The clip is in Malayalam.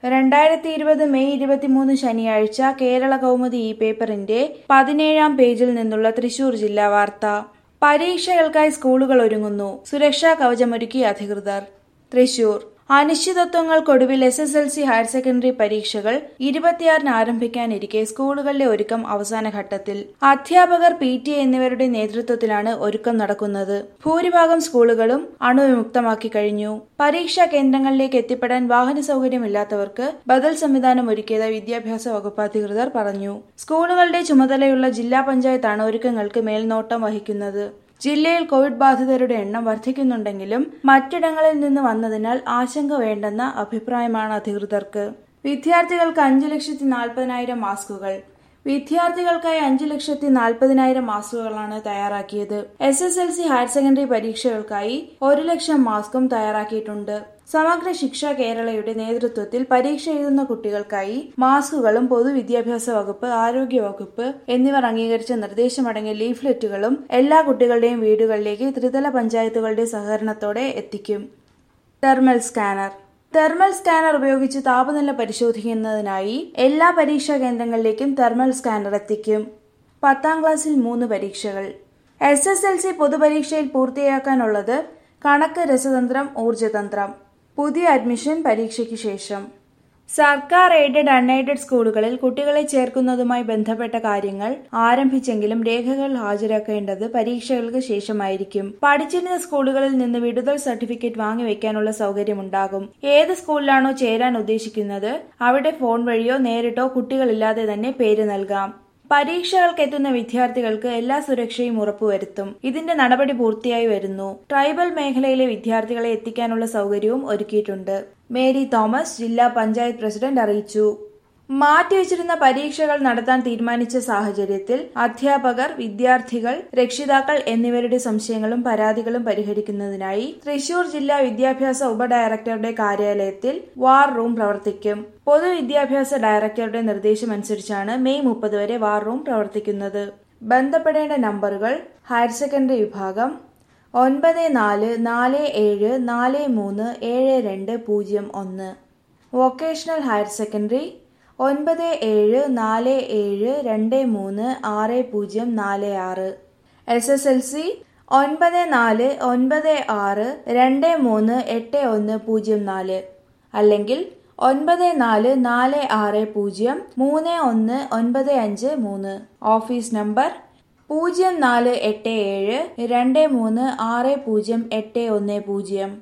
രണ്ടായിരത്തി ഇരുപത് മെയ് ഇരുപത്തിമൂന്ന് ശനിയാഴ്ച കേരള കൗമുദി ഈ പേപ്പറിന്റെ പതിനേഴാം പേജിൽ നിന്നുള്ള തൃശൂർ ജില്ലാ വാർത്ത പരീക്ഷകൾക്കായി സ്കൂളുകൾ ഒരുങ്ങുന്നു സുരക്ഷാ കവചമൊരുക്കി അധികൃതർ തൃശൂർ അനിശ്ചിതത്വങ്ങൾക്കൊടുവിൽ S S L C higher secondary പരീക്ഷകൾ ഇരുപത്തിയാറിന് ആരംഭിക്കാനിരിക്കെ സ്കൂളുകളിലെ ഒരുക്കം അവസാന ഘട്ടത്തിൽ അധ്യാപകർ പി ടി എ എന്നിവരുടെ നേതൃത്വത്തിലാണ് ഒരുക്കം നടക്കുന്നത് ഭൂരിഭാഗം സ്കൂളുകളും അണുവിമുക്തമാക്കി കഴിഞ്ഞു പരീക്ഷാ കേന്ദ്രങ്ങളിലേക്ക് എത്തിപ്പെടാൻ വാഹന സൗകര്യമില്ലാത്തവർക്ക് ബദൽ സംവിധാനം ഒരുക്കിയതായി വിദ്യാഭ്യാസ വകുപ്പ് അധികൃതർ പറഞ്ഞു സ്കൂളുകളുടെ ചുമതലയുള്ള ജില്ലാ പഞ്ചായത്താണ് ഒരുക്കങ്ങൾക്ക് മേൽനോട്ടം വഹിക്കുന്നത് ജില്ലയിൽ കോവിഡ് ബാധിതരുടെ എണ്ണം വർദ്ധിക്കുന്നുണ്ടെങ്കിലും മറ്റിടങ്ങളിൽ നിന്ന് വന്നതിനാൽ ആശങ്ക വേണ്ടെന്ന അഭിപ്രായമാണ് അധികൃതർക്ക് വിദ്യാർത്ഥികൾക്ക് അഞ്ചു ലക്ഷത്തി നാൽപ്പതിനായിരം മാസ്കുകൾ വിദ്യാർത്ഥികൾക്കായി അഞ്ചു ലക്ഷത്തി നാൽപ്പതിനായിരം മാസ്കുകളാണ് തയ്യാറാക്കിയത് S S L C higher secondary പരീക്ഷകൾക്കായി ഒരു ലക്ഷം മാസ്കും തയ്യാറാക്കിയിട്ടുണ്ട് സമഗ്ര ശിക്ഷ കേരളയുടെ നേതൃത്വത്തിൽ പരീക്ഷ എഴുതുന്ന കുട്ടികൾക്കായി മാസ്കുകളും പൊതുവിദ്യാഭ്യാസ വകുപ്പ് ആരോഗ്യ വകുപ്പ് എന്നിവർ അംഗീകരിച്ച നിർദ്ദേശമടങ്ങിയ ലീഫ്ലെറ്റുകളും എല്ലാ കുട്ടികളുടെയും വീടുകളിലേക്ക് ത്രിതല പഞ്ചായത്തുകളുടെ സഹകരണത്തോടെ എത്തിക്കും തെർമൽ സ്കാനർ തെർമൽ സ്കാനർ ഉപയോഗിച്ച് താപനില പരിശോധിക്കുന്നതിനായി എല്ലാ പരീക്ഷാ കേന്ദ്രങ്ങളിലേക്കും തെർമൽ സ്കാനർ എത്തിക്കും പത്താം ക്ലാസ്സിൽ മൂന്ന് പരീക്ഷകൾ എസ് എസ് എൽ സി പൊതുപരീക്ഷയിൽ പൂർത്തിയാക്കാനുള്ളത് കണക്ക് രസതന്ത്രം ഊർജതന്ത്രം പുതിയ അഡ്മിഷൻ പരീക്ഷയ്ക്ക് ശേഷം സർക്കാർ എയ്ഡഡ് അൺഎയ്ഡഡ് സ്കൂളുകളിൽ കുട്ടികളെ ചേർക്കുന്നതുമായി ബന്ധപ്പെട്ട കാര്യങ്ങൾ ആരംഭിച്ചെങ്കിലും രേഖകൾ ഹാജരാക്കേണ്ടത് പരീക്ഷകൾക്ക് ശേഷമായിരിക്കും പഠിച്ചിരുന്ന സ്കൂളുകളിൽ നിന്ന് വിടുതൽ സർട്ടിഫിക്കറ്റ് വാങ്ങിവെക്കാനുള്ള സൗകര്യമുണ്ടാകും ഏത് സ്കൂളിലാണോ ചേരാൻ ഉദ്ദേശിക്കുന്നത് അവിടെ ഫോൺ വഴിയോ നേരിട്ടോ കുട്ടികളില്ലാതെ തന്നെ പേര് നൽകാം പരീക്ഷകൾക്ക് എത്തുന്ന വിദ്യാർത്ഥികൾക്ക് എല്ലാ സുരക്ഷയും ഉറപ്പുവരുത്തും ഇതിന്റെ നടപടി പൂർത്തിയായി വരുന്നു ട്രൈബൽ മേഖലയിലെ വിദ്യാർത്ഥികളെ എത്തിക്കാനുള്ള സൗകര്യവും ഒരുക്കിയിട്ടുണ്ട് മേരി തോമസ് ജില്ലാ പഞ്ചായത്ത് പ്രസിഡന്റ് അറിയിച്ചു മാറ്റിവെച്ചിരുന്ന പരീക്ഷകൾ നടത്താൻ തീരുമാനിച്ച സാഹചര്യത്തിൽ അധ്യാപകർ വിദ്യാർത്ഥികൾ രക്ഷിതാക്കൾ എന്നിവരുടെ സംശയങ്ങളും പരാതികളും പരിഹരിക്കുന്നതിനായി തൃശൂർ ജില്ലാ വിദ്യാഭ്യാസ ഉപഡയറക്ടറുടെ കാര്യാലയത്തിൽ വാർ റൂം പ്രവർത്തിക്കും പൊതുവിദ്യാഭ്യാസ ഡയറക്ടറുടെ നിർദ്ദേശമനുസരിച്ചാണ് മെയ് മുപ്പത് വരെ വാർ റൂം പ്രവർത്തിക്കുന്നത് ബന്ധപ്പെടേണ്ട നമ്പറുകൾ ഹയർ സെക്കൻഡറി വിഭാഗം ഒൻപത് നാല് നാല് ഏഴ് നാല് മൂന്ന് ഏഴ് രണ്ട് പൂജ്യം ഒന്ന് വൊക്കേഷണൽ ഹയർ സെക്കൻഡറി ഒൻപത് ഏഴ് നാല് ഏഴ് രണ്ട് മൂന്ന് ആറ് പൂജ്യം നാല് ആറ് എസ് എസ് എൽ സി ഒൻപത് നാല് ഒൻപത് ആറ് രണ്ട് മൂന്ന് എട്ട് ഒന്ന് പൂജ്യം നാല് അല്ലെങ്കിൽ ഒൻപത് നാല് നാല് ആറ് പൂജ്യം മൂന്ന് ഒന്ന് ഒൻപത് അഞ്ച് മൂന്ന് ഓഫീസ് നമ്പർ പൂജ്യം നാല് എട്ട് ഏഴ് രണ്ട് മൂന്ന് ആറ് പൂജ്യം എട്ട് ഒന്ന് പൂജ്യം